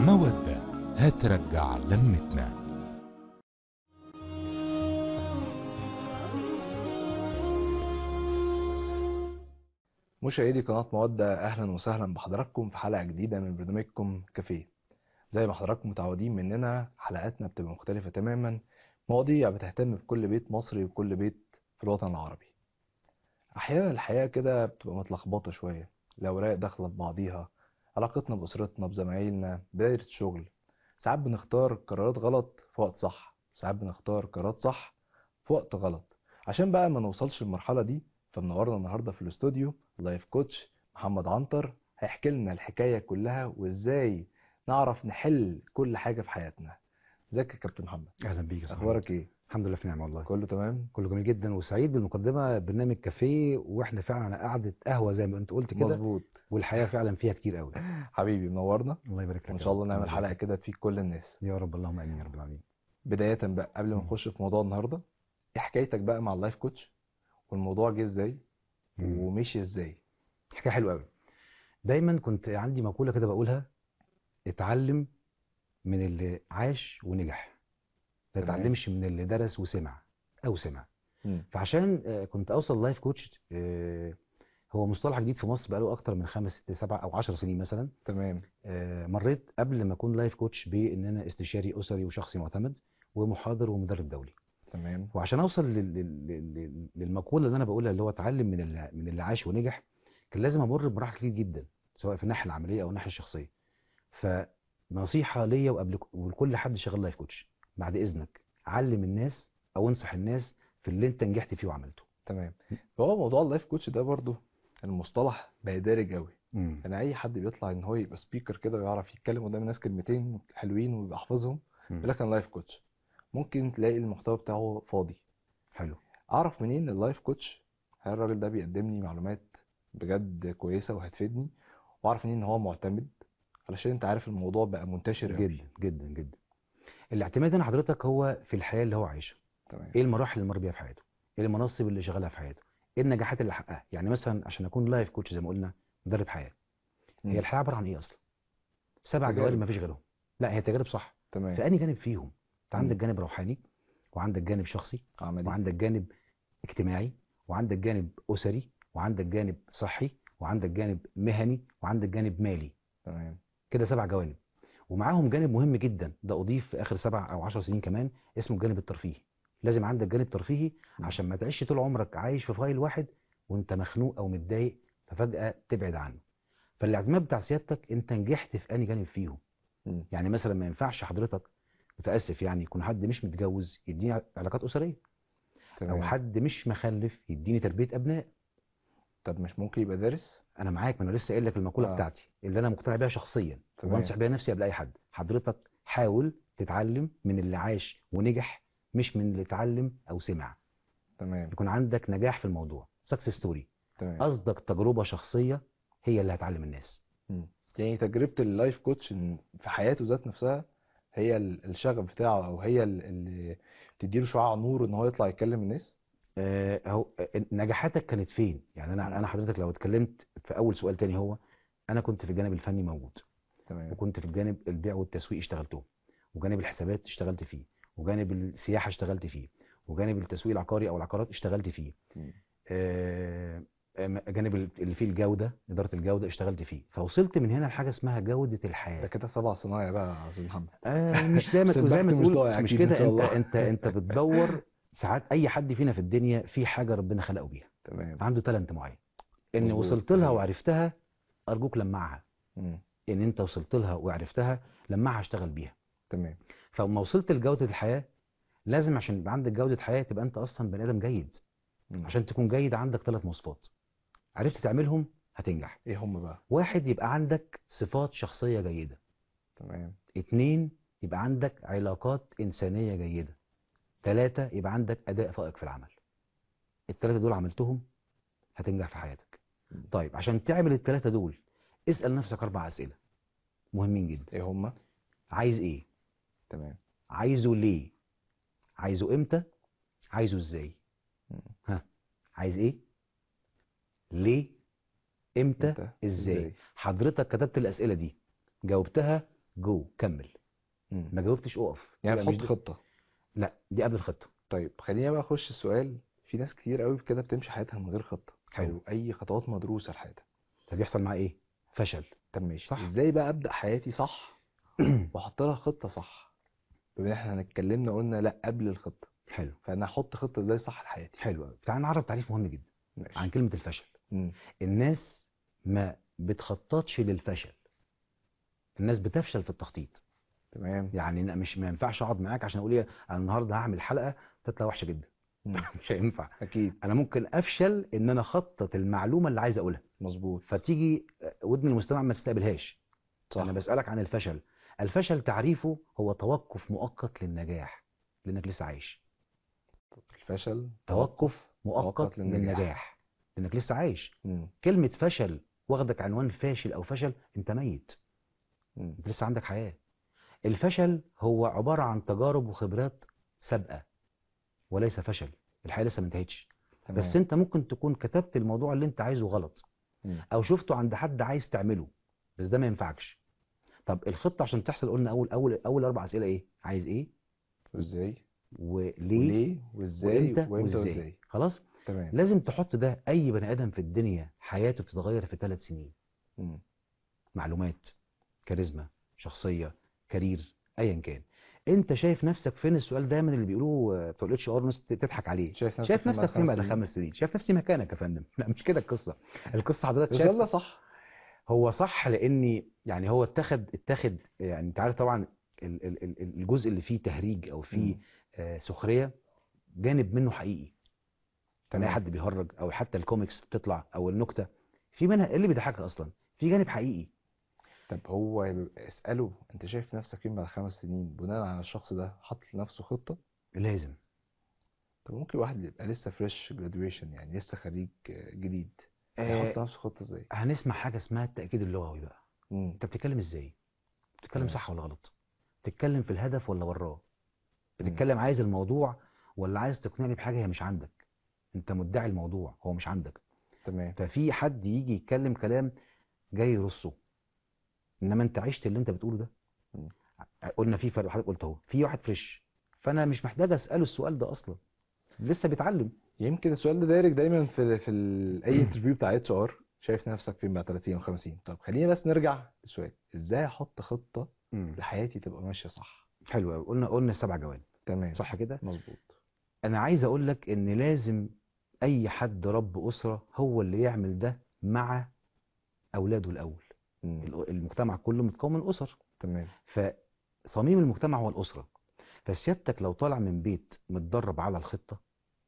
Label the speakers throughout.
Speaker 1: مودة هترجع لمتنا
Speaker 2: مشاهدي قناة مودة أهلا وسهلا بحضراتكم في حلقة جديدة من برنامجكم كافيه زي ما حضراتكم متعودين مننا حلقاتنا بتبقى مختلفة تماما مواضيع بتهتم بكل بيت مصري وكل بيت في الوطن العربي أحيانا الحياة كده بتبقى متلخبطة شوية الأوراق داخلة في بعضيها علاقتنا بأسرتنا بزمايلنا بداية الشغل ساعات بنختار قرارات غلط في وقت صح ساعات بنختار قرارات صح في وقت غلط عشان بقى ما نوصلش للمرحلة دي فمنورنا النهارده في الاستوديو لايف كوتش محمد عنتر هيحكي لنا الحكايه كلها وازاي نعرف نحل كل حاجه في حياتنا ازيك يا كابتن محمد
Speaker 3: اهلا بيك يا صاحبي
Speaker 2: اخبارك ايه
Speaker 3: الحمد لله في نعمه والله
Speaker 2: كله تمام
Speaker 3: كله جميل جدا وسعيد بالمقدمه برنامج كافيه واحنا فعلا على قعده قهوه زي ما انت قلت كده
Speaker 2: مظبوط
Speaker 3: والحياه فعلا فيها كتير قوي
Speaker 2: حبيبي منورنا
Speaker 3: الله يبارك لك
Speaker 2: وان
Speaker 3: يا
Speaker 2: شاء
Speaker 3: رب.
Speaker 2: الله نعمل
Speaker 3: الله
Speaker 2: حلقه
Speaker 3: يبارك.
Speaker 2: كده تفيد كل الناس
Speaker 3: يا رب اللهم امين يا رب العالمين
Speaker 2: بدايه بقى قبل ما
Speaker 3: مم.
Speaker 2: نخش في موضوع النهارده ايه حكايتك بقى مع اللايف كوتش والموضوع جه ازاي
Speaker 3: مم.
Speaker 2: ومشي ازاي
Speaker 3: حكايه حلوه قوي دايما كنت عندي مقوله كده بقولها اتعلم من اللي عاش ونجح ما
Speaker 2: تمام.
Speaker 3: تتعلمش من اللي درس وسمع او سمع
Speaker 2: مم.
Speaker 3: فعشان آه، كنت اوصل لايف كوتش آه، هو مصطلح جديد في مصر بقاله اكتر من خمس ست سبع او عشر سنين مثلا
Speaker 2: تمام
Speaker 3: آه، مريت قبل ما اكون لايف كوتش بان انا استشاري اسري وشخصي معتمد ومحاضر ومدرب دولي
Speaker 2: تمام
Speaker 3: وعشان اوصل لل- لل- لل- للمقوله اللي انا بقولها اللي هو اتعلم من اللي من اللي عاش ونجح كان لازم امر بمراحل كتير جدا سواء في الناحيه العمليه او الناحيه الشخصيه فنصيحه ليا وقبل ولكل حد شغال لايف كوتش بعد اذنك علم الناس او انصح الناس في اللي انت نجحت فيه وعملته
Speaker 2: تمام فهو موضوع اللايف كوتش ده برضو المصطلح بقى دارج قوي
Speaker 3: مم.
Speaker 2: يعني اي حد بيطلع ان هو يبقى سبيكر كده ويعرف يتكلم قدام الناس كلمتين حلوين ويبقى حافظهم
Speaker 3: مم.
Speaker 2: يقول لك انا لايف كوتش ممكن تلاقي المحتوى بتاعه فاضي
Speaker 3: حلو
Speaker 2: اعرف منين اللايف كوتش هل الراجل ده بيقدم لي معلومات بجد كويسه وهتفيدني واعرف منين ان هو معتمد علشان انت عارف الموضوع بقى منتشر قوي
Speaker 3: جدا جدا جدا الاعتماد هنا حضرتك هو في الحياه اللي هو عايشها
Speaker 2: تمام
Speaker 3: ايه المراحل اللي مر بيها في حياته ايه المناصب اللي شغالها في حياته ايه النجاحات اللي حققها يعني مثلا عشان اكون لايف كوتش زي ما قلنا مدرب حياه
Speaker 2: مم.
Speaker 3: هي الحياه عباره عن ايه اصلا سبع
Speaker 2: تجارب.
Speaker 3: جوانب ما فيش غيرهم لا هي تجارب صح
Speaker 2: تمام
Speaker 3: في انهي جانب فيهم انت عندك
Speaker 2: مم.
Speaker 3: جانب روحاني وعندك جانب شخصي
Speaker 2: عملي
Speaker 3: وعندك جانب اجتماعي وعندك جانب اسري وعندك جانب صحي وعندك جانب مهني وعندك جانب مالي
Speaker 2: تمام
Speaker 3: كده سبع جوانب ومعاهم جانب مهم جدا ده اضيف في اخر سبع او عشر سنين كمان اسمه الجانب الترفيهي لازم عندك جانب ترفيهي
Speaker 2: مم.
Speaker 3: عشان ما تعيش طول عمرك عايش في فايل واحد وانت مخنوق او متضايق ففجأة تبعد عنه فالاعتماد بتاع سيادتك انت نجحت في انهي جانب فيهم
Speaker 2: مم.
Speaker 3: يعني مثلا ما ينفعش حضرتك متاسف يعني يكون حد مش متجوز يديني علاقات اسريه او
Speaker 2: تمام
Speaker 3: حد مش مخلف يديني تربيه ابناء
Speaker 2: طب مش ممكن يبقى دارس
Speaker 3: انا معاك ما انا لسه قايل لك المقوله
Speaker 2: آه.
Speaker 3: بتاعتي اللي انا مقتنع بيها شخصيا
Speaker 2: تمام.
Speaker 3: وبنصح بيها نفسي قبل اي حد حضرتك حاول تتعلم من اللي عاش ونجح مش من اللي اتعلم او سمع
Speaker 2: تمام
Speaker 3: يكون عندك نجاح في الموضوع سكسس ستوري
Speaker 2: تمام
Speaker 3: قصدك تجربه شخصيه هي اللي هتعلم الناس
Speaker 2: مم. يعني تجربة اللايف كوتش إن في حياته ذات نفسها هي ال- الشغف بتاعه او هي ال- اللي بتديله شعاع نور ان هو يطلع يكلم الناس
Speaker 3: آه، هو آه، نجاحاتك كانت فين يعني
Speaker 2: مم.
Speaker 3: انا انا حضرتك لو اتكلمت في اول سؤال تاني هو انا كنت في الجانب الفني موجود
Speaker 2: تمام
Speaker 3: وكنت في الجانب البيع والتسويق اشتغلته وجانب الحسابات اشتغلت فيه وجانب السياحه اشتغلت فيه وجانب التسويق العقاري او العقارات اشتغلت فيه
Speaker 2: مم.
Speaker 3: آه، آه، جانب اللي فيه الجوده اداره الجوده اشتغلت فيه فوصلت من هنا لحاجه اسمها جوده
Speaker 2: ده
Speaker 3: الحياه
Speaker 2: كده سبع صنايع بقى يا استاذ محمد
Speaker 3: آه مش زي ما
Speaker 2: بس
Speaker 3: تقول زي ما
Speaker 2: البخت مش
Speaker 3: تقول
Speaker 2: ضايع
Speaker 3: مش
Speaker 2: أكيد إن
Speaker 3: كده
Speaker 2: شاء
Speaker 3: انت
Speaker 2: الله.
Speaker 3: انت انت بتدور ساعات اي حد فينا في الدنيا في حاجه ربنا خلقه بيها
Speaker 2: تمام
Speaker 3: عنده تالنت معين ان
Speaker 2: مظبوط.
Speaker 3: وصلت لها
Speaker 2: أيوة.
Speaker 3: وعرفتها ارجوك لمعها
Speaker 2: مم.
Speaker 3: ان انت وصلت لها وعرفتها لمعها اشتغل بيها
Speaker 2: تمام
Speaker 3: فلما وصلت لجودة الحياة لازم عشان يبقى عندك جودة حياة تبقى انت اصلا بني ادم جيد
Speaker 2: مم.
Speaker 3: عشان تكون جيد عندك ثلاث مواصفات عرفت تعملهم هتنجح
Speaker 2: ايه هم بقى
Speaker 3: واحد يبقى عندك صفات شخصية جيدة
Speaker 2: تمام
Speaker 3: اتنين يبقى عندك علاقات انسانية جيدة تلاتة يبقى عندك اداء فائق في العمل التلاتة دول عملتهم هتنجح في حياتك
Speaker 2: مم.
Speaker 3: طيب عشان تعمل التلاتة دول اسأل نفسك اربع اسئلة مهمين جدا
Speaker 2: ايه هم
Speaker 3: عايز ايه
Speaker 2: تمام
Speaker 3: عايزه ليه عايزه امتى عايزه ازاي
Speaker 2: مم.
Speaker 3: ها عايز ايه ليه امتى
Speaker 2: إمتى؟
Speaker 3: ازاي
Speaker 2: إزاي؟
Speaker 3: حضرتك كتبت الاسئله دي جاوبتها جو كمل
Speaker 2: مم.
Speaker 3: ما جاوبتش اقف
Speaker 2: يعني
Speaker 3: يبقى مش
Speaker 2: تحط
Speaker 3: دي-
Speaker 2: خطة
Speaker 3: لا دي قبل الخطه
Speaker 2: طيب خلينا بقى اخش السؤال في ناس كتير قوي كده بتمشي حياتها من غير خطة
Speaker 3: حلو.
Speaker 2: او اي خطوات مدروسة لحياتها
Speaker 3: طب يحصل معاه ايه فشل
Speaker 2: طب ماشي
Speaker 3: صح.
Speaker 2: ازاي بقى ابدا حياتي صح واحط لها خطة صح بما ان احنا اتكلمنا قلنا لا قبل الخطة
Speaker 3: حلو
Speaker 2: فانا احط خطة ازاي صح لحياتي
Speaker 3: حلو قوي تعال نعرف تعريف مهم جدا
Speaker 2: ماشي
Speaker 3: عن كلمه الفشل
Speaker 2: مم.
Speaker 3: الناس ما بتخططش للفشل الناس بتفشل في التخطيط
Speaker 2: تمام
Speaker 3: يعني أنا مش ما ينفعش اقعد معاك عشان اقول ايه انا النهارده هعمل حلقه تطلع وحشه جدا
Speaker 2: مم.
Speaker 3: مش هينفع
Speaker 2: اكيد
Speaker 3: انا ممكن افشل ان انا اخطط المعلومه اللي عايز اقولها
Speaker 2: مظبوط
Speaker 3: فتيجي ودن المستمع ما تستقبلهاش
Speaker 2: صح
Speaker 3: انا بسالك عن الفشل الفشل تعريفه هو توقف مؤقت للنجاح لانك لسه عايش
Speaker 2: الفشل
Speaker 3: توقف مؤقت
Speaker 2: مؤقت للنجاح.
Speaker 3: للنجاح لانك لسه عايش
Speaker 2: مم.
Speaker 3: كلمه فشل واخدك عنوان فاشل او فشل انت ميت
Speaker 2: مم.
Speaker 3: انت لسه عندك حياه الفشل هو عباره عن تجارب وخبرات سابقه وليس فشل الحياه لسه ما انتهتش
Speaker 2: تمام
Speaker 3: بس انت ممكن تكون كتبت الموضوع اللي انت عايزه غلط
Speaker 2: مم.
Speaker 3: او شفته عند حد عايز تعمله بس ده ما ينفعش طب الخطه عشان تحصل قلنا اول اول اول اربع اسئله ايه عايز ايه
Speaker 2: وازاي
Speaker 3: وليه
Speaker 2: وليه وازاي
Speaker 3: وامتى
Speaker 2: وامتى
Speaker 3: وازاي
Speaker 2: وازاي
Speaker 3: خلاص
Speaker 2: تمام
Speaker 3: لازم تحط ده اي بني ادم في الدنيا حياته بتتغير في ثلاث سنين
Speaker 2: مم.
Speaker 3: معلومات كاريزما شخصيه كارير ايا كان انت شايف نفسك فين السؤال دايما اللي بيقولوه آه، بتوع الاتش ار ناس تضحك عليه
Speaker 2: شايف نفسك
Speaker 3: شايف
Speaker 2: فين بعد
Speaker 3: نفسك فين
Speaker 2: خمس
Speaker 3: بعد
Speaker 2: سنين؟
Speaker 3: خمس سنين شايف نفسي مكانك يا فندم لا مش كده القصه القصه حضرتك
Speaker 2: السؤال
Speaker 3: شايف
Speaker 2: ده صح
Speaker 3: هو صح لاني يعني هو اتخذ اتخذ يعني انت عارف طبعا ال- ال- ال- الجزء اللي فيه تهريج او فيه
Speaker 2: مم.
Speaker 3: آه، سخريه جانب منه حقيقي كان اي
Speaker 2: تمام.
Speaker 3: حد بيهرج او حتى الكوميكس بتطلع او النكته في منها إيه اللي بيضحكك اصلا في جانب حقيقي
Speaker 2: طب هو يبقى اسأله انت شايف نفسك فين بعد خمس سنين بناء على الشخص ده حاطط لنفسه خطة
Speaker 3: لازم
Speaker 2: طب ممكن واحد يبقى لسه فريش جرادويشن يعني لسه خريج آه، جديد
Speaker 3: آه
Speaker 2: يحط لنفسه خطة ازاي
Speaker 3: هنسمع حاجه اسمها التاكيد اللغوي بقى
Speaker 2: مم.
Speaker 3: انت بتتكلم ازاي بتتكلم
Speaker 2: تمام.
Speaker 3: صح ولا غلط بتتكلم في الهدف ولا وراه
Speaker 2: مم.
Speaker 3: بتتكلم عايز الموضوع ولا عايز تقنعني بحاجه هي مش عندك انت مدعي الموضوع هو مش عندك
Speaker 2: تمام
Speaker 3: ففي حد يجي يتكلم كلام جاي يرصه انما انت عشت اللي انت بتقوله ده
Speaker 2: مم.
Speaker 3: قلنا في فرق حضرتك قلت اهو في واحد فريش فانا مش محتاج اساله السؤال ده اصلا لسه بيتعلم
Speaker 2: يمكن السؤال ده دايرك دايما في في ال- اي انترفيو بتاع اتش ار شايف نفسك فين بعد 30 و50 طب خلينا بس نرجع للسؤال ازاي احط خطة لحياتي تبقى ماشية صح
Speaker 3: حلو قوي قلنا قلنا سبع جوانب
Speaker 2: تمام
Speaker 3: صح كده
Speaker 2: مظبوط
Speaker 3: انا عايز اقول لك ان لازم اي حد رب اسره هو اللي يعمل ده مع اولاده الاول
Speaker 2: مم.
Speaker 3: ال- المجتمع كله متكون من اسر
Speaker 2: تمام
Speaker 3: فصميم المجتمع هو الاسره فسيادتك لو طالع من بيت متدرب على الخطه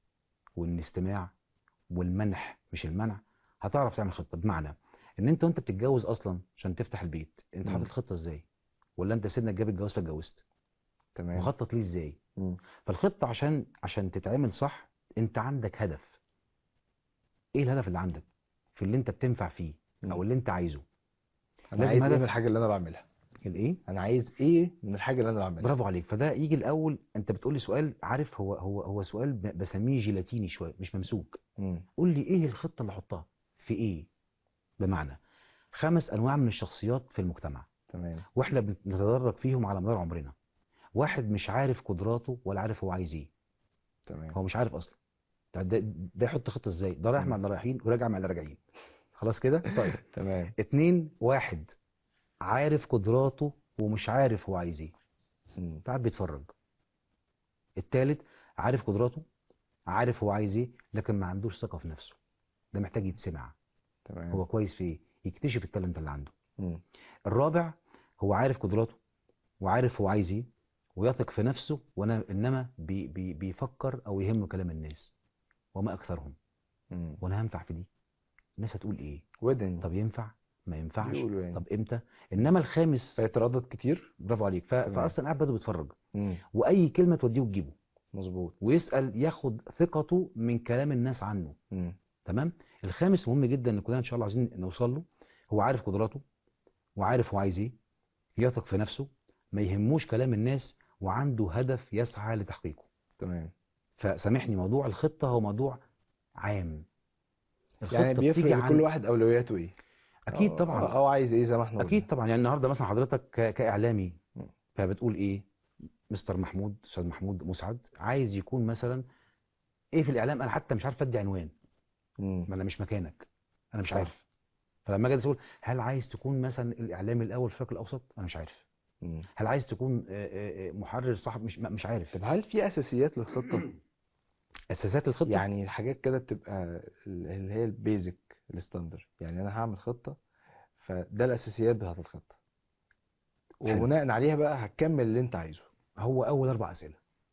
Speaker 3: والاستماع والمنح مش المنع هتعرف تعمل خطه بمعنى ان انت وانت بتتجوز اصلا عشان تفتح البيت انت
Speaker 2: مم.
Speaker 3: حاطط خطه ازاي ولا انت سنك جاب الجواز فاتجوزت
Speaker 2: تمام
Speaker 3: مخطط ليه ازاي
Speaker 2: مم.
Speaker 3: فالخطه عشان عشان تتعمل صح انت عندك هدف ايه الهدف اللي عندك في اللي انت بتنفع فيه
Speaker 2: مم.
Speaker 3: او اللي انت عايزه
Speaker 2: انا
Speaker 3: لازم
Speaker 2: عايز ايه
Speaker 3: هدف.
Speaker 2: من الحاجة اللي انا بعملها
Speaker 3: الايه
Speaker 2: انا عايز ايه من الحاجة اللي انا بعملها
Speaker 3: برافو عليك فده يجي الاول انت بتقول لي سؤال عارف هو هو هو سؤال ب- بسميه جيلاتيني شويه مش ممسوك
Speaker 2: مم.
Speaker 3: قول لي ايه الخطه اللي احطها في ايه بمعنى خمس انواع من الشخصيات في المجتمع
Speaker 2: تمام
Speaker 3: واحنا بنتدرج فيهم على مدار عمرنا واحد مش عارف قدراته ولا عارف هو عايز ايه
Speaker 2: تمام
Speaker 3: هو مش عارف اصلا طب ده ده يحط خطه ازاي ده رايح
Speaker 2: مم.
Speaker 3: مع اللي رايحين وراجع مع اللي راجعين خلاص كده طيب
Speaker 2: تمام
Speaker 3: اتنين واحد عارف قدراته ومش عارف هو عايز ايه
Speaker 2: مم.
Speaker 3: قاعد بيتفرج التالت عارف قدراته عارف هو عايز ايه لكن ما عندوش ثقة في نفسه ده محتاج يتسمع
Speaker 2: تمام
Speaker 3: هو كويس في ايه يكتشف التالنت اللي عنده
Speaker 2: مم.
Speaker 3: الرابع هو عارف قدراته وعارف هو عايز ايه ويثق في نفسه وانا انما بي بي بيفكر او يهمه كلام الناس وما اكثرهم
Speaker 2: مم.
Speaker 3: وانا هنفع في دي الناس هتقول ايه
Speaker 2: ودن
Speaker 3: طب ينفع ما ينفعش
Speaker 2: بيقولوا يعني.
Speaker 3: طب امتى انما الخامس
Speaker 2: فيتردد كتير
Speaker 3: برافو عليك ف...
Speaker 2: تمام.
Speaker 3: فاصلا قاعد برضه بيتفرج
Speaker 2: مم.
Speaker 3: واي كلمه توديه وتجيبه
Speaker 2: مظبوط
Speaker 3: ويسال ياخد ثقته من كلام الناس عنه
Speaker 2: مم.
Speaker 3: تمام الخامس مهم جدا ان كلنا ان شاء الله عايزين نوصل له هو عارف قدراته وعارف هو عايز ايه يثق في نفسه ما يهموش كلام الناس وعنده هدف يسعى لتحقيقه
Speaker 2: تمام
Speaker 3: فسامحني موضوع الخطه هو موضوع عام
Speaker 2: يعني
Speaker 3: الخطه
Speaker 2: بيفرق
Speaker 3: بتيجي
Speaker 2: لكل
Speaker 3: عن
Speaker 2: واحد اولوياته ايه
Speaker 3: اكيد
Speaker 2: أو-
Speaker 3: طبعا
Speaker 2: او عايز ايه زي ما احنا
Speaker 3: اكيد
Speaker 2: قلنا.
Speaker 3: طبعا يعني النهارده مثلا حضرتك ك- كاعلامي
Speaker 2: مم.
Speaker 3: فبتقول ايه مستر محمود استاذ محمود مسعد عايز يكون مثلا ايه في الاعلام انا حتى مش عارف ادي عنوان
Speaker 2: مم.
Speaker 3: ما انا مش مكانك انا مش
Speaker 2: صح.
Speaker 3: عارف فلما اجي اقول هل عايز تكون مثلا الاعلامي الاول في الشرق الاوسط انا مش عارف
Speaker 2: مم.
Speaker 3: هل عايز تكون آه، آه، آه، محرر صاحب مش مش عارف
Speaker 2: طب هل في اساسيات للخطه
Speaker 3: اساسات الخطه
Speaker 2: يعني حاجات كده بتبقى اللي هي البيزك الستاندر يعني انا هعمل خطه فده الاساسيات بتاعت الخطه
Speaker 3: حلو.
Speaker 2: وبناء عليها بقى هتكمل اللي انت عايزه
Speaker 3: هو اول اربع اسئله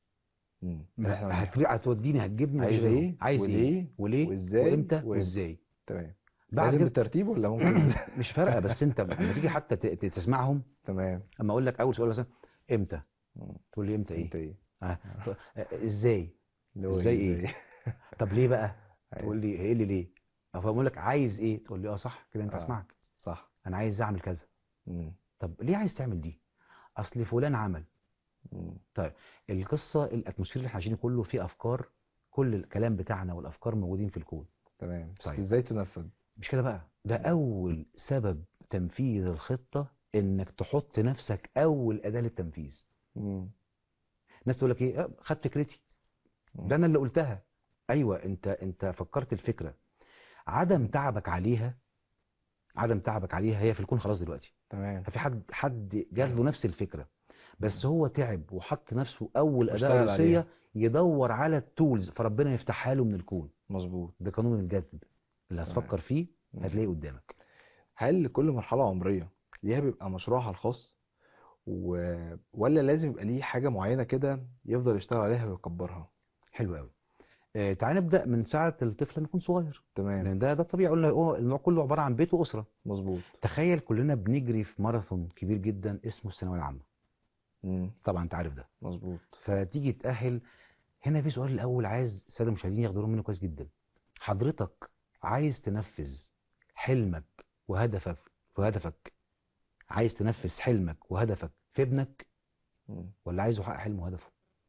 Speaker 2: مم. اللي احنا قلناها.
Speaker 3: هت- هتوديني هتجيبني
Speaker 2: عايز
Speaker 3: مفيش غيرهم.
Speaker 2: ايه
Speaker 3: عايز ايه
Speaker 2: وليه
Speaker 3: وليه
Speaker 2: وازاي
Speaker 3: وامتى
Speaker 2: وامتى.
Speaker 3: وازاي
Speaker 2: تمام
Speaker 3: بعد
Speaker 2: لازم
Speaker 3: كده
Speaker 2: بالترتيب ولا ممكن
Speaker 3: مش فارقه بس انت لما تيجي حتى ت- ت- تسمعهم
Speaker 2: تمام
Speaker 3: اما اقول لك اول سؤال مثلا امتى
Speaker 2: مم.
Speaker 3: تقول لي امتى ايه
Speaker 2: انت ايه
Speaker 3: آه. آه، ازاي
Speaker 2: اللي هو
Speaker 3: ازاي
Speaker 2: إيه؟
Speaker 3: ايه طب ليه بقى
Speaker 2: أيوة.
Speaker 3: تقول لي ايه اللي ليه او اقول لك عايز ايه تقول لي اه صح كده انت
Speaker 2: آه.
Speaker 3: اسمعك
Speaker 2: صح
Speaker 3: انا عايز اعمل كذا
Speaker 2: مم.
Speaker 3: طب ليه عايز تعمل دي اصل فلان عمل
Speaker 2: مم.
Speaker 3: القصه الاتموسفير اللي احنا عايشينه كله فيه افكار كل الكلام بتاعنا والافكار موجودين في الكون
Speaker 2: تمام بس
Speaker 3: طيب.
Speaker 2: ازاي تنفذ
Speaker 3: مش كده بقى ده اول سبب تنفيذ الخطه انك تحط نفسك اول اداه للتنفيذ
Speaker 2: مم.
Speaker 3: الناس تقول لك ايه آه، خد فكرتي
Speaker 2: مم.
Speaker 3: ده انا اللي قلتها ايوه انت انت فكرت الفكره عدم تعبك عليها عدم تعبك عليها هي في الكون خلاص دلوقتي
Speaker 2: تمام
Speaker 3: ففي حد حد جات له نفس الفكره بس هو تعب وحط نفسه اول اداه
Speaker 2: واشتغل
Speaker 3: رئيسيه
Speaker 2: عليها.
Speaker 3: يدور على التولز فربنا يفتحها له من الكون
Speaker 2: مظبوط
Speaker 3: ده قانون الجذب اللي هتفكر فيه
Speaker 2: مم.
Speaker 3: هتلاقيه قدامك
Speaker 2: هل كل مرحلة عمرية ليها بيبقى مشروعها الخاص و... ولا لازم يبقى ليه حاجة معينة كده يفضل يشتغل عليها ويكبرها
Speaker 3: حلو قوي آه تعال نبدا من ساعه الطفل لما يكون صغير
Speaker 2: تمام
Speaker 3: لان ده ده الطبيعي قلنا هو النوع كله عباره عن بيت واسره
Speaker 2: مظبوط
Speaker 3: تخيل كلنا بنجري في ماراثون كبير جدا اسمه الثانويه العامه
Speaker 2: مم.
Speaker 3: طبعا انت عارف ده
Speaker 2: مظبوط
Speaker 3: فتيجي تأهل هنا في سؤال الأول عايز السادة المشاهدين ياخدوا بالهم منه كويس جدا حضرتك عايز تنفذ حلمك وهدفك وهدفك عايز تنفذ حلمك وهدفك في ابنك
Speaker 2: مم.
Speaker 3: ولا عايزه يحقق حلمه وهدفه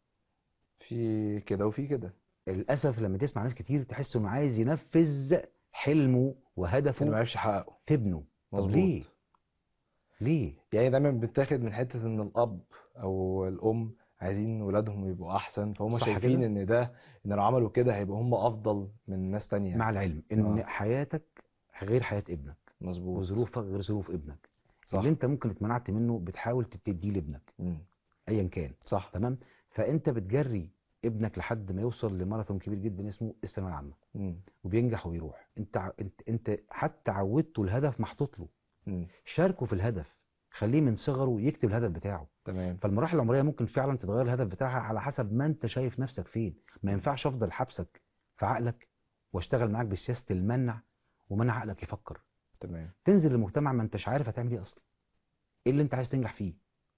Speaker 2: في كده وفي كده
Speaker 3: للأسف لما تسمع ناس كتير تحس إنه عايز ينفذ حلمه
Speaker 2: اللي ما
Speaker 3: وهدفه
Speaker 2: عرفش يحققه
Speaker 3: في ابنه طب
Speaker 2: مظبوط
Speaker 3: ليه ليه
Speaker 2: يعني دايما بتاخد من حتة ان الاب او الام عايزين ولادهم يبقوا احسن فهم
Speaker 3: صح
Speaker 2: شايفين
Speaker 3: كده؟
Speaker 2: ان ده ان لو عملوا كده هيبقوا هم افضل من ناس تانية
Speaker 3: مع العلم إن
Speaker 2: آه.
Speaker 3: حياتك غير حياة ابنك
Speaker 2: مظبوط
Speaker 3: وظروفك غير ظروف ابنك
Speaker 2: صح
Speaker 3: اللي انت ممكن اتمنعت منه بتحاول تبتديه لابنك
Speaker 2: مم.
Speaker 3: ايا كان
Speaker 2: صح
Speaker 3: تمام فانت بتجري ابنك لحد ما يوصل لماراثون كبير جدا اسمه الثانويه العامه
Speaker 2: مم.
Speaker 3: وبينجح ويروح انت ع- انت انت حتى عودته الهدف محطوط له
Speaker 2: مم.
Speaker 3: شاركه في الهدف خليه من صغره يكتب الهدف بتاعه
Speaker 2: تمام
Speaker 3: فالمراحل العمريه ممكن فعلا تتغير الهدف بتاعها على حسب ما انت شايف نفسك فين ما ينفعش افضل حبسك في عقلك واشتغل معاك بسياسه المنع ومنع عقلك يفكر
Speaker 2: تمام
Speaker 3: تنزل للمجتمع ما انتش عارف هتعمل ايه اصلا ايه اللي انت عايز تنجح فيه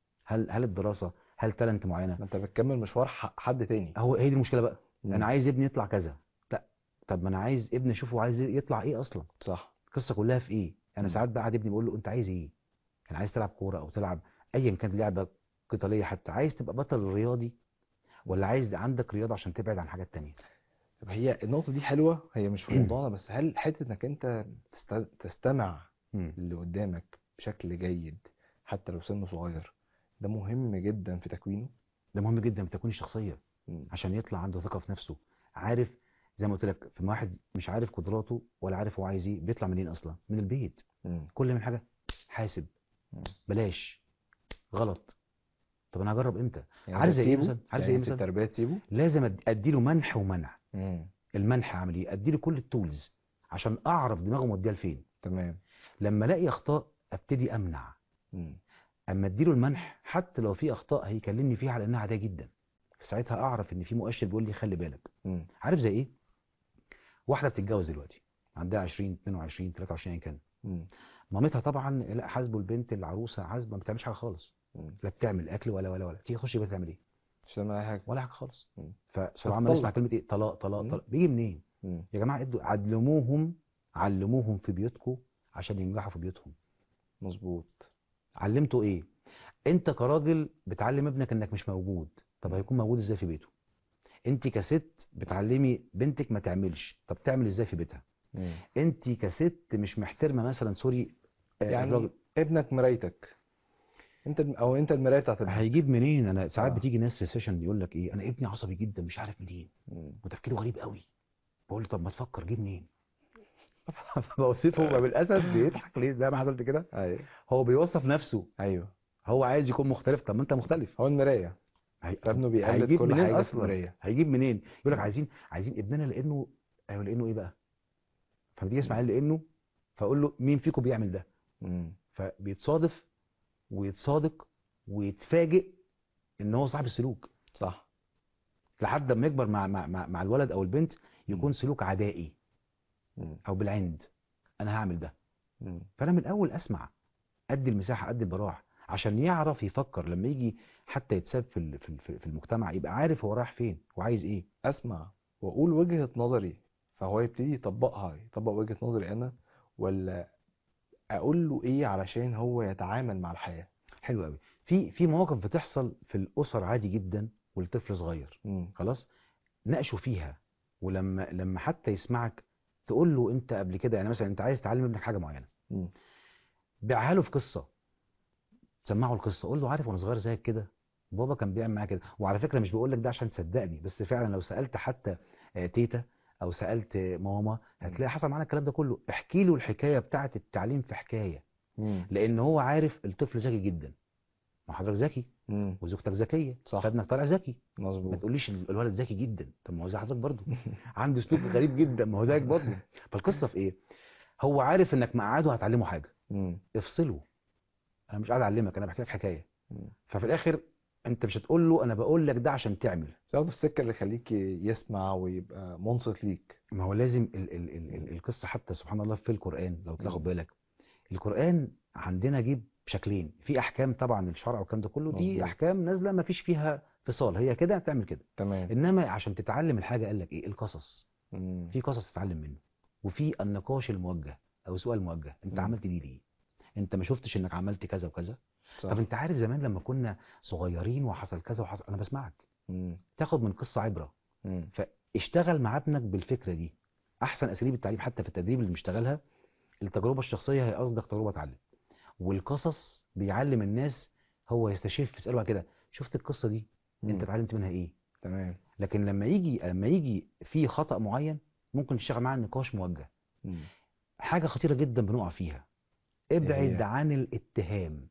Speaker 3: هل هل الدراسه هل تالنت معينه
Speaker 2: ما انت بتكمل مشوار ح- حد تاني
Speaker 3: هو هي دي المشكله بقى
Speaker 2: مم.
Speaker 3: انا عايز ابني يطلع كذا لا طب ما انا عايز ابني اشوفه عايز يطلع ايه اصلا
Speaker 2: صح
Speaker 3: القصه كلها في ايه انا
Speaker 2: مم.
Speaker 3: ساعات بقعد ابني بقول له انت عايز ايه انا عايز تلعب كوره او تلعب ايا كانت لعبه قتاليه حتى عايز تبقى بطل رياضي ولا عايز عندك رياضه عشان تبعد عن حاجات تانية
Speaker 2: طب هي النقطة دي حلوة هي مش في موضوعنا بس هل حتة انك انت تست- تستمع
Speaker 3: مم.
Speaker 2: اللي قدامك بشكل جيد حتى لو سنه صغير ده مهم جدا في تكوينه
Speaker 3: ده مهم جدا في تكوين الشخصيه
Speaker 2: مم.
Speaker 3: عشان يطلع عنده ثقه في نفسه عارف زي ما قلت لك في واحد مش عارف قدراته ولا عارف هو عايز ايه بيطلع منين اصلا من البيت
Speaker 2: مم.
Speaker 3: كل من حاجه حاسب
Speaker 2: مم.
Speaker 3: بلاش غلط طب انا هجرب امتى
Speaker 2: يعني
Speaker 3: عارف
Speaker 2: انت
Speaker 3: زي ايه
Speaker 2: تسيبه
Speaker 3: مثلا عارف زي
Speaker 2: يعني
Speaker 3: ايه
Speaker 2: انت
Speaker 3: مثلا
Speaker 2: التربية تسيبه
Speaker 3: لازم أد- اديله منح ومنع
Speaker 2: مم.
Speaker 3: المنح عامل ايه اديله كل التولز عشان اعرف دماغه موديه لفين
Speaker 2: تمام
Speaker 3: لما الاقي اخطاء ابتدي امنع
Speaker 2: مم.
Speaker 3: اما اديله المنح حتى لو في اخطاء هيكلمني فيها على انها عاديه جدا ساعتها اعرف ان في مؤشر بيقول لي خلي بالك
Speaker 2: مم.
Speaker 3: عارف زي ايه واحده بتتجوز دلوقتي عندها 20 22 23 ايا كان
Speaker 2: مم.
Speaker 3: مامتها طبعا لا حاسبه البنت العروسه حاسبه ما بتعملش حاجه خالص
Speaker 2: مم.
Speaker 3: لا بتعمل اكل ولا ولا ولا تيجي تخش البيت تعمل ايه
Speaker 2: مش فاهم اي حاجة
Speaker 3: ولا حاجه خالص
Speaker 2: مم.
Speaker 3: فسرعان ما نسمع
Speaker 2: هتطلق.
Speaker 3: كلمه ايه طلاق طلاق
Speaker 2: مم.
Speaker 3: طلاق بيجي منين
Speaker 2: مم.
Speaker 3: يا جماعه ادوا علموهم علموهم في بيوتكم عشان ينجحوا في بيوتهم
Speaker 2: مظبوط
Speaker 3: علمته ايه انت كراجل بتعلم ابنك انك مش موجود طب هيكون موجود ازاي في بيته انت كست بتعلمي بنتك ما تعملش طب تعمل ازاي في بيتها
Speaker 2: مم.
Speaker 3: انت كست مش محترمه مثلا سوري آه،
Speaker 2: يعني
Speaker 3: الراجل
Speaker 2: ابنك مرايتك انت الم- او انت المرايه بتاعت ابنك
Speaker 3: هيجيب منين انا ساعات
Speaker 2: آه.
Speaker 3: بتيجي ناس في السيشن يقول لك ايه انا ابني عصبي جدا مش عارف منين
Speaker 2: مم.
Speaker 3: وتفكيره غريب قوي بقول له طب ما تفكر جه منين بوصفه ما بالاسف بيضحك ليه زي ما حضرتك كده
Speaker 2: ايوه
Speaker 3: هو بيوصف نفسه
Speaker 2: ايوه
Speaker 3: هو عايز يكون مختلف طب ما انت مختلف
Speaker 2: هو المرايه
Speaker 3: هي-
Speaker 2: فابنه بيقلد
Speaker 3: هيجيب
Speaker 2: كل
Speaker 3: منين
Speaker 2: حاجه في
Speaker 3: اصلا
Speaker 2: المرايه
Speaker 3: هيجيب منين يقول لك
Speaker 2: مم.
Speaker 3: عايزين عايزين ابننا لانه ايوه لانه ايه بقى فبتيجي اسماعيل لانه فاقول له مين فيكم بيعمل ده
Speaker 2: مم.
Speaker 3: فبيتصادف ويتصادق ويتفاجئ ان هو صاحب السلوك
Speaker 2: صح
Speaker 3: لحد ما يكبر مع مع مع, مع الولد او البنت يكون
Speaker 2: مم.
Speaker 3: سلوك عدائي
Speaker 2: مم.
Speaker 3: او بالعند انا هعمل ده
Speaker 2: مم.
Speaker 3: فانا من الاول اسمع ادي المساحه ادي البراح عشان يعرف يفكر لما يجي حتى يتساب في ال- في ال- في المجتمع يبقى عارف هو رايح فين وعايز ايه
Speaker 2: اسمع واقول وجهه نظري فهو يبتدي يطبقها يطبق وجهه نظري انا ولا اقول له ايه علشان هو يتعامل مع الحياه
Speaker 3: حلو قوي في في مواقف بتحصل في الاسر عادي جدا والطفل صغير
Speaker 2: مم.
Speaker 3: خلاص ناقشه فيها ولما لما حتى يسمعك تقول له انت قبل كده يعني مثلا انت عايز تعلم ابنك حاجه معينه
Speaker 2: مم.
Speaker 3: بيعها له في قصه سمعه القصه قول له عارف وانا صغير زيك كده بابا كان بيعمل معايا كده وعلى فكره مش بقول لك ده عشان تصدقني بس فعلا لو سالت حتى آه، تيتا او سالت آه، ماما هتلاقي حصل معانا الكلام ده كله احكي له الحكايه بتاعه التعليم في حكايه
Speaker 2: مم.
Speaker 3: لان هو عارف الطفل ذكي جدا ما حضرتك ذكي
Speaker 2: مم.
Speaker 3: وزوجتك ذكيه
Speaker 2: صح.
Speaker 3: فابنك طالع ذكي ما
Speaker 2: مظبوط
Speaker 3: تقوليش ال- الولد ذكي جدا طب ما هو زي حضرتك برضه عنده سلوك غريب جدا ما هو زيك برضه فالقصه في ايه هو عارف انك مقعده هتعلمه حاجه
Speaker 2: مم.
Speaker 3: افصله انا مش قاعد اعلمك انا بحكي لك حكايه
Speaker 2: مم.
Speaker 3: ففي الاخر انت مش هتقول له انا بقول لك ده عشان تعمل
Speaker 2: تاخده السكه اللي يخليك يسمع ويبقى منصت ليك
Speaker 3: ما هو لازم ال ال ال ال القصه حتى سبحان الله في القران لو تاخد بالك القران عندنا جيب شكلين في احكام طبعا الشرع والكلام ده كله دي
Speaker 2: مظبوط.
Speaker 3: احكام نازله ما فيش فيها فصال هي كده تعمل كده
Speaker 2: تمام
Speaker 3: انما عشان تتعلم الحاجه قال لك ايه القصص
Speaker 2: مم.
Speaker 3: في قصص تتعلم منه وفي النقاش الموجه او سؤال موجه انت
Speaker 2: مم.
Speaker 3: عملت دي ليه انت ما شفتش انك عملت كذا وكذا
Speaker 2: صح
Speaker 3: طب انت عارف زمان لما كنا صغيرين وحصل كذا وحصل انا بسمعك
Speaker 2: مم.
Speaker 3: تاخد من قصه عبره
Speaker 2: مم.
Speaker 3: فاشتغل مع ابنك بالفكره دي احسن اساليب التعليم حتى في التدريب اللي بنشتغلها التجربه الشخصيه هي اصدق تجربه اتعلم والقصص بيعلم الناس هو يستشف يساله بعد كده شفت القصه دي انت
Speaker 2: مم.
Speaker 3: اتعلمت منها ايه
Speaker 2: تمام
Speaker 3: لكن لما يجي لما يجي في خطا معين ممكن تشتغل معاه نقاش موجه
Speaker 2: مم.
Speaker 3: حاجه خطيره جدا بنقع فيها ابعد
Speaker 2: هي؟
Speaker 3: عن الاتهام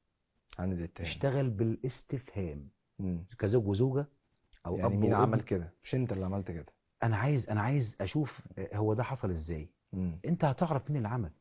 Speaker 2: عن الاتهام
Speaker 3: اشتغل بالاستفهام
Speaker 2: مم.
Speaker 3: كزوج وزوجه او
Speaker 2: يعني
Speaker 3: اب
Speaker 2: مين
Speaker 3: وابن.
Speaker 2: عمل كده مش انت اللي عملت كده
Speaker 3: انا عايز انا عايز اشوف هو ده حصل ازاي
Speaker 2: مم.
Speaker 3: انت هتعرف مين اللي عمل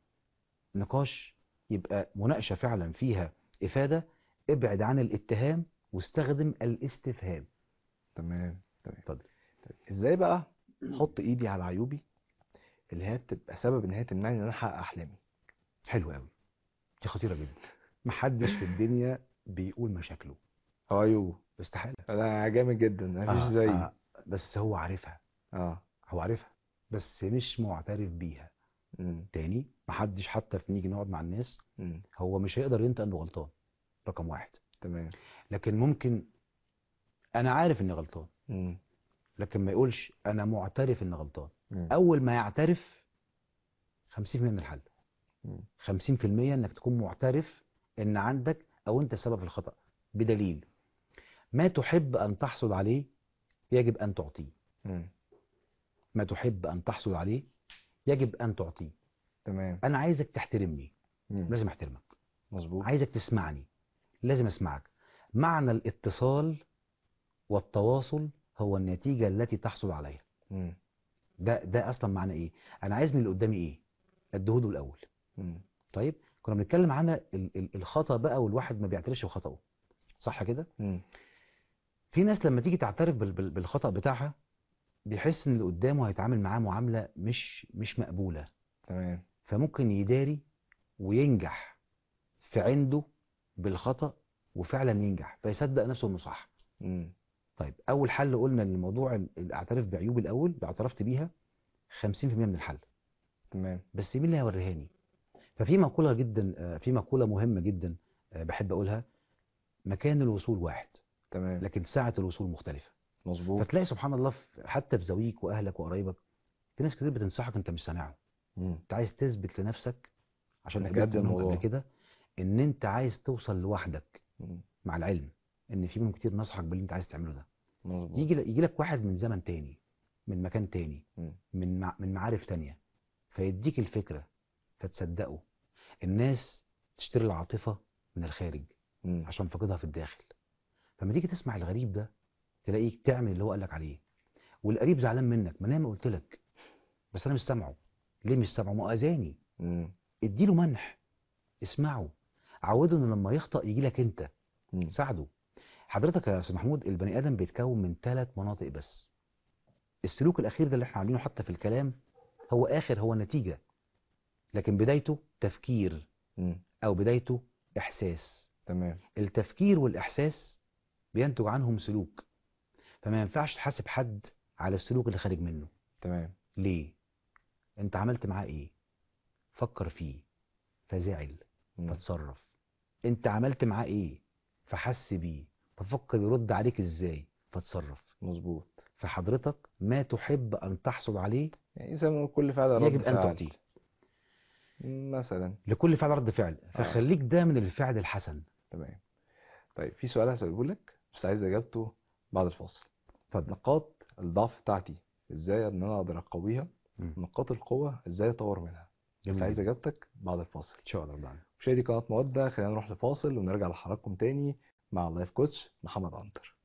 Speaker 3: نقاش يبقى مناقشه فعلا فيها افاده ابعد عن الاتهام واستخدم الاستفهام
Speaker 2: تمام تمام
Speaker 3: اتفضل
Speaker 2: طيب ازاي بقى احط ايدي على عيوبي اللي هي بتبقى سبب ان هي تمنعني ان انا احقق احلامي
Speaker 3: حلو قوي دي خطيره جدا محدش في الدنيا بيقول مشاكله
Speaker 2: اه عيوب
Speaker 3: استحاله
Speaker 2: انا جامد جدا مفيش
Speaker 3: آه،
Speaker 2: زيي
Speaker 3: آه، بس هو عارفها
Speaker 2: اه
Speaker 3: هو عارفها بس مش معترف بيها
Speaker 2: مم.
Speaker 3: تاني محدش حتى في نيجي نقعد مع الناس
Speaker 2: مم.
Speaker 3: هو مش هيقدر ينطق انه غلطان رقم واحد
Speaker 2: تمام
Speaker 3: لكن ممكن انا عارف اني غلطان
Speaker 2: مم.
Speaker 3: لكن ما يقولش انا معترف اني غلطان
Speaker 2: مم.
Speaker 3: اول ما يعترف 50% من الحل
Speaker 2: مم.
Speaker 3: 50% انك تكون معترف ان عندك او انت سبب في الخطأ بدليل ما تحب ان تحصل عليه يجب ان تعطيه
Speaker 2: مم.
Speaker 3: ما تحب ان تحصل عليه يجب ان تعطيه
Speaker 2: تمام
Speaker 3: انا عايزك تحترمني
Speaker 2: مم.
Speaker 3: لازم احترمك
Speaker 2: مظبوط
Speaker 3: عايزك تسمعني لازم اسمعك معنى الاتصال والتواصل هو النتيجة التي تحصل عليها
Speaker 2: مم.
Speaker 3: ده ده اصلا معنى ايه انا عايز من اللي قدامي ايه اديهوله الاول
Speaker 2: مم.
Speaker 3: طيب كنا بنتكلم عن ال- ال- الخطأ بقى والواحد ما بيعترفش بخطأه صح كده
Speaker 2: مم.
Speaker 3: في ناس لما تيجي تعترف بال- بال- بالخطأ بتاعها بيحس ان اللي قدامه هيتعامل معاه معاملة مش مش مقبولة
Speaker 2: تمام
Speaker 3: فممكن يداري وينجح في عنده بالخطأ وفعلا ينجح فيصدق نفسه انه صح
Speaker 2: مم.
Speaker 3: طيب اول حل قلنا ان الموضوع ال- الاعتراف بعيوبي الاول لو اعترفت بيها 50% من الحل
Speaker 2: تمام
Speaker 3: بس مين اللي هيوريهاني ففي مقولة جدا آه، في مقولة مهمة جدا آه، بحب اقولها مكان الوصول واحد
Speaker 2: تمام
Speaker 3: لكن ساعة الوصول مختلفة
Speaker 2: مظبوط
Speaker 3: فتلاقي سبحان الله في- حتى في زويك واهلك وقرايبك في ناس كتير بتنصحك انت مش سامعهم
Speaker 2: مم.
Speaker 3: انت عايز تثبت لنفسك عشان
Speaker 2: إنك
Speaker 3: قابلت
Speaker 2: قد
Speaker 3: منهم
Speaker 2: الموضوع.
Speaker 3: قبل كده ان انت عايز توصل لوحدك
Speaker 2: مم.
Speaker 3: مع العلم ان في منهم كتير نصحك باللي انت عايز تعمله ده
Speaker 2: مظبوط
Speaker 3: يجي يجي لك واحد من زمن تاني من مكان تاني
Speaker 2: مم.
Speaker 3: من مع من معارف تانية فيديك الفكرة فتصدقه الناس تشتري العاطفة من الخارج
Speaker 2: مم.
Speaker 3: عشان فاقدها في الداخل فلما تيجي تسمع الغريب ده تلاقيك تعمل اللي هو قالك عليه والقريب زعلان منك ما انا ما قلت لك بس انا مش سامعه ليه مش سامعه ما هو اذاني
Speaker 2: مم.
Speaker 3: اديله منح اسمعه عوده انه لما يخطأ يجي لك انت
Speaker 2: مم.
Speaker 3: ساعده حضرتك يا استاذ محمود البني ادم بيتكون من ثلاث مناطق بس السلوك الاخير ده اللي احنا عاملينه حتى في الكلام هو اخر هو نتيجة لكن بدايته تفكير
Speaker 2: مم.
Speaker 3: او بدايته احساس
Speaker 2: تمام
Speaker 3: التفكير والاحساس بينتج عنهم سلوك فما ينفعش تحاسب حد على السلوك اللي خارج منه
Speaker 2: تمام
Speaker 3: ليه انت عملت معاه ايه فكر فيه فزعل
Speaker 2: مم.
Speaker 3: فتصرف انت عملت معاه ايه فحس بيه ففكر يرد عليك ازاي فتصرف
Speaker 2: مظبوط
Speaker 3: فحضرتك ما تحب ان تحصل عليه
Speaker 2: يعني زي ما نقول كل فعل رد
Speaker 3: يجب ان
Speaker 2: فعل
Speaker 3: تعطيه
Speaker 2: مثلا
Speaker 3: لكل فعل رد فعل فخليك دايما الفعل الحسن
Speaker 2: تمام طيب في سؤال هسأله لك بس عايز اجابته بعد الفاصل
Speaker 3: اتفضل
Speaker 2: نقاط الضعف بتاعتي ازاي ان انا اقدر اقويها
Speaker 3: مم.
Speaker 2: نقاط القوة ازاي اطور منها بس
Speaker 3: جميل
Speaker 2: عايز
Speaker 3: جدا.
Speaker 2: اجابتك بعد الفاصل
Speaker 3: ان شاء الله رب العالمين
Speaker 2: مشاهدي قناة مودة خلينا نروح لفاصل ونرجع لحضراتكم تاني مع اللايف كوتش محمد عنتر